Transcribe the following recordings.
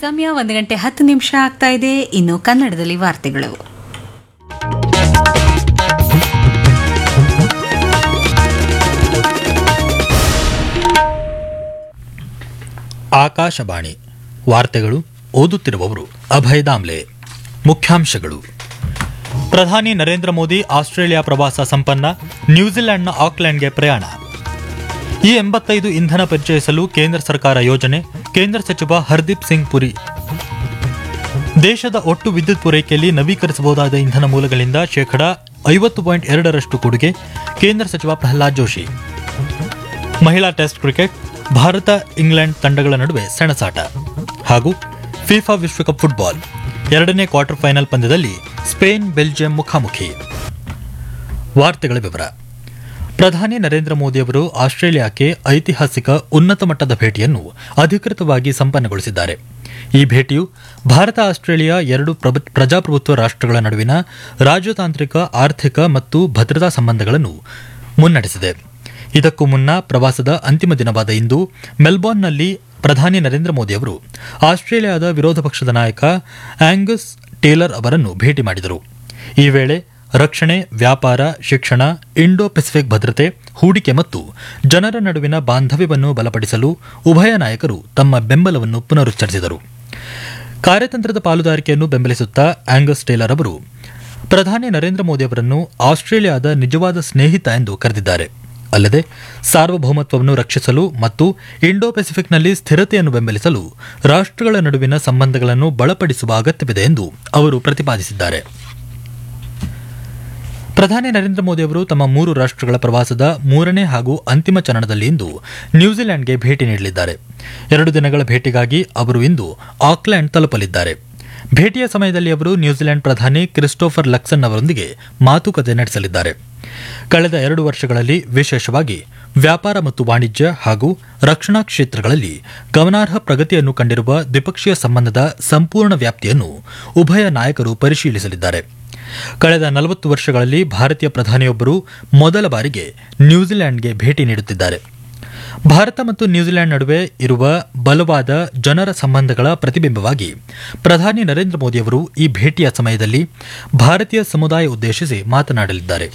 ಸಮಯ ಒಂದು ಗಂಟೆ ಹತ್ತು ನಿಮಿಷ ಆಗ್ತಾ ಇದೆ ಇನ್ನು ಕನ್ನಡದಲ್ಲಿ ವಾರ್ತೆಗಳು ಆಕಾಶವಾಣಿ ವಾರ್ತೆಗಳು ಓದುತ್ತಿರುವವರು ಅಭಯ ದಾಮ್ಲೆ ಮುಖ್ಯಾಂಶಗಳು ಪ್ರಧಾನಿ ನರೇಂದ್ರ ಮೋದಿ ಆಸ್ಟ್ರೇಲಿಯಾ ಪ್ರವಾಸ ಸಂಪನ್ನ ನ್ಯೂಜಿಲೆಂಡ್ನ ಆಕ್ಲೆಂಡ್ಗೆ ಪ್ರಯಾಣ ಈ ಎಂಬತ್ತೈದು ಇಂಧನ ಪರಿಚಯಿಸಲು ಕೇಂದ್ರ ಸರ್ಕಾರ ಯೋಜನೆ ಕೇಂದ್ರ ಸಚಿವ ಹರ್ದೀಪ್ ಸಿಂಗ್ ಪುರಿ ದೇಶದ ಒಟ್ಟು ವಿದ್ಯುತ್ ಪೂರೈಕೆಯಲ್ಲಿ ನವೀಕರಿಸಬಹುದಾದ ಇಂಧನ ಮೂಲಗಳಿಂದ ಶೇಕಡಾ ಐವತ್ತು ಪಾಯಿಂಟ್ ಎರಡರಷ್ಟು ಕೊಡುಗೆ ಕೇಂದ್ರ ಸಚಿವ ಪ್ರಹ್ಲಾದ್ ಜೋಶಿ ಮಹಿಳಾ ಟೆಸ್ಟ್ ಕ್ರಿಕೆಟ್ ಭಾರತ ಇಂಗ್ಲೆಂಡ್ ತಂಡಗಳ ನಡುವೆ ಸೆಣಸಾಟ ಹಾಗೂ ಫಿಫಾ ವಿಶ್ವಕಪ್ ಫುಟ್ಬಾಲ್ ಎರಡನೇ ಕ್ವಾರ್ಟರ್ ಫೈನಲ್ ಪಂದ್ಯದಲ್ಲಿ ಸ್ಪೇನ್ ಬೆಲ್ಜಿಯಂ ಮುಖಾಮುಖಿ ವಾರ್ತೆಗಳ ವಿವರ ಪ್ರಧಾನಿ ನರೇಂದ್ರ ಮೋದಿಯವರು ಆಸ್ಟ್ರೇಲಿಯಾಕ್ಕೆ ಐತಿಹಾಸಿಕ ಉನ್ನತ ಮಟ್ಟದ ಭೇಟಿಯನ್ನು ಅಧಿಕೃತವಾಗಿ ಸಂಪನ್ನಗೊಳಿಸಿದ್ದಾರೆ ಈ ಭೇಟಿಯು ಭಾರತ ಆಸ್ಟ್ರೇಲಿಯಾ ಎರಡು ಪ್ರಭು- ಪ್ರಜಾಪ್ರಭುತ್ವ ರಾಷ್ಟ್ರಗಳ ನಡುವಿನ ರಾಜತಾಂತ್ರಿಕ ಆರ್ಥಿಕ ಮತ್ತು ಭದ್ರತಾ ಸಂಬಂಧಗಳನ್ನು ಮುನ್ನಡೆಸಿದೆ ಇದಕ್ಕೂ ಮುನ್ನ ಪ್ರವಾಸದ ಅಂತಿಮ ದಿನವಾದ ಇಂದು ಮೆಲ್ಬೋರ್ನ್ನಲ್ಲಿ ಪ್ರಧಾನಿ ನರೇಂದ್ರ ಮೋದಿ ಅವರು ಆಸ್ಟ್ರೇಲಿಯಾದ ವಿರೋಧ ಪಕ್ಷದ ನಾಯಕ ಆಂಗಸ್ ಟೇಲರ್ ಅವರನ್ನು ಭೇಟಿ ಮಾಡಿದರು ಈ ವೇಳೆ ರಕ್ಷಣೆ ವ್ಯಾಪಾರ ಶಿಕ್ಷಣ ಇಂಡೋ ಪೆಸಿಫಿಕ್ ಭದ್ರತೆ ಹೂಡಿಕೆ ಮತ್ತು ಜನರ ನಡುವಿನ ಬಾಂಧವ್ಯವನ್ನು ಬಲಪಡಿಸಲು ಉಭಯ ನಾಯಕರು ತಮ್ಮ ಬೆಂಬಲವನ್ನು ಪುನರುಚ್ಚರಿಸಿದರು ಕಾರ್ಯತಂತ್ರದ ಪಾಲುದಾರಿಕೆಯನ್ನು ಬೆಂಬಲಿಸುತ್ತಾ ಆಂಗಸ್ ಟೇಲರ್ ಅವರು ಪ್ರಧಾನಿ ನರೇಂದ್ರ ಮೋದಿ ಅವರನ್ನು ಆಸ್ಟ್ರೇಲಿಯಾದ ನಿಜವಾದ ಸ್ನೇಹಿತ ಎಂದು ಕರೆದಿದ್ದಾರೆ ಅಲ್ಲದೆ ಸಾರ್ವಭೌಮತ್ವವನ್ನು ರಕ್ಷಿಸಲು ಮತ್ತು ಇಂಡೋ ಪೆಸಿಫಿಕ್ನಲ್ಲಿ ಸ್ಥಿರತೆಯನ್ನು ಬೆಂಬಲಿಸಲು ರಾಷ್ಟ್ರಗಳ ನಡುವಿನ ಸಂಬಂಧಗಳನ್ನು ಬಲಪಡಿಸುವ ಅಗತ್ಯವಿದೆ ಎಂದು ಅವರು ಪ್ರತಿಪಾದಿಸಿದ್ದಾರೆ ಪ್ರಧಾನಿ ನರೇಂದ್ರ ಮೋದಿ ಅವರು ತಮ್ಮ ಮೂರು ರಾಷ್ಟ್ರಗಳ ಪ್ರವಾಸದ ಮೂರನೇ ಹಾಗೂ ಅಂತಿಮ ಚರಣದಲ್ಲಿ ಇಂದು ನ್ಯೂಜಿಲೆಂಡ್ಗೆ ಭೇಟಿ ನೀಡಲಿದ್ದಾರೆ ಎರಡು ದಿನಗಳ ಭೇಟಿಗಾಗಿ ಅವರು ಇಂದು ಆಕ್ಲೆಂಡ್ ತಲುಪಲಿದ್ದಾರೆ ಭೇಟಿಯ ಸಮಯದಲ್ಲಿ ಅವರು ನ್ಯೂಜಿಲೆಂಡ್ ಪ್ರಧಾನಿ ಕ್ರಿಸ್ಟೋಫರ್ ಲಕ್ಸನ್ ಅವರೊಂದಿಗೆ ಮಾತುಕತೆ ನಡೆಸಲಿದ್ದಾರೆ ಕಳೆದ ಎರಡು ವರ್ಷಗಳಲ್ಲಿ ವಿಶೇಷವಾಗಿ ವ್ಯಾಪಾರ ಮತ್ತು ವಾಣಿಜ್ಯ ಹಾಗೂ ರಕ್ಷಣಾ ಕ್ಷೇತ್ರಗಳಲ್ಲಿ ಗಮನಾರ್ಹ ಪ್ರಗತಿಯನ್ನು ಕಂಡಿರುವ ದ್ವಿಪಕ್ಷೀಯ ಸಂಬಂಧದ ಸಂಪೂರ್ಣ ವ್ಯಾಪ್ತಿಯನ್ನು ಉಭಯ ನಾಯಕರು ಪರಿಶೀಲಿಸಲಿದ್ದಾರೆ ಕಳೆದ ನಲವತ್ತು ವರ್ಷಗಳಲ್ಲಿ ಭಾರತೀಯ ಪ್ರಧಾನಿಯೊಬ್ಬರು ಮೊದಲ ಬಾರಿಗೆ ನ್ಯೂಜಿಲೆಂಡ್ಗೆ ಭೇಟಿ ನೀಡುತ್ತಿದ್ದಾರೆ ಭಾರತ ಮತ್ತು ನ್ಯೂಜಿಲೆಂಡ್ ನಡುವೆ ಇರುವ ಬಲವಾದ ಜನರ ಸಂಬಂಧಗಳ ಪ್ರತಿಬಿಂಬವಾಗಿ ಪ್ರಧಾನಿ ನರೇಂದ್ರ ಮೋದಿಯವರು ಈ ಭೇಟಿಯ ಸಮಯದಲ್ಲಿ ಭಾರತೀಯ ಸಮುದಾಯ ಉದ್ದೇಶಿಸಿ ಮಾತನಾಡಲಿದ್ದಾರೆ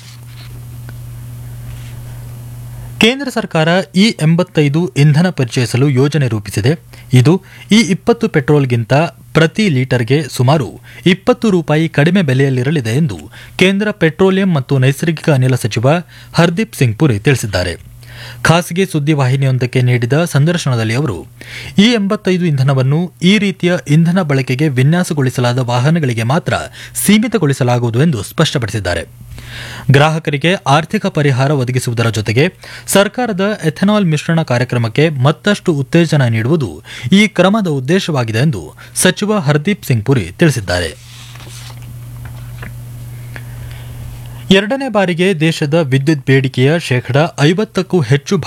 ಕೇಂದ್ರ ಸರ್ಕಾರ ಇ ಎಂಬತ್ತೈದು ಇಂಧನ ಪರಿಚಯಿಸಲು ಯೋಜನೆ ರೂಪಿಸಿದೆ ಇದು ಇ ಇಪ್ಪತ್ತು ಪೆಟ್ರೋಲ್ಗಿಂತ ಪ್ರತಿ ಲೀಟರ್ಗೆ ಸುಮಾರು ಇಪ್ಪತ್ತು ರೂಪಾಯಿ ಕಡಿಮೆ ಬೆಲೆಯಲ್ಲಿರಲಿದೆ ಎಂದು ಕೇಂದ್ರ ಪೆಟ್ರೋಲಿಯಂ ಮತ್ತು ನೈಸರ್ಗಿಕ ಅನಿಲ ಸಚಿವ ಹರ್ದೀಪ್ ಸಿಂಗ್ ಪುರಿ ತಿಳಿಸಿದ್ದಾರೆ ಖಾಸಗಿ ಸುದ್ದಿವಾಹಿನಿಯೊಂದಕ್ಕೆ ನೀಡಿದ ಸಂದರ್ಶನದಲ್ಲಿ ಅವರು ಈ ಎಂಬತ್ತೈದು ಇಂಧನವನ್ನು ಈ ರೀತಿಯ ಇಂಧನ ಬಳಕೆಗೆ ವಿನ್ಯಾಸಗೊಳಿಸಲಾದ ವಾಹನಗಳಿಗೆ ಮಾತ್ರ ಸೀಮಿತಗೊಳಿಸಲಾಗುವುದು ಎಂದು ಸ್ಪಷ್ಟಪಡಿಸಿದ್ದಾರೆ ಗ್ರಾಹಕರಿಗೆ ಆರ್ಥಿಕ ಪರಿಹಾರ ಒದಗಿಸುವುದರ ಜೊತೆಗೆ ಸರ್ಕಾರದ ಎಥೆನಾಲ್ ಮಿಶ್ರಣ ಕಾರ್ಯಕ್ರಮಕ್ಕೆ ಮತ್ತಷ್ಟು ಉತ್ತೇಜನ ನೀಡುವುದು ಈ ಕ್ರಮದ ಉದ್ದೇಶವಾಗಿದೆ ಎಂದು ಸಚಿವ ಹರ್ದೀಪ್ ಸಿಂಗ್ ಪುರಿ ತಿಳಿಸಿದ್ದಾರೆ ಎರಡನೇ ಬಾರಿಗೆ ದೇಶದ ವಿದ್ಯುತ್ ಬೇಡಿಕೆಯ ಶೇಕಡಾ ಐವತ್ತಕ್ಕೂ ಹೆಚ್ಚು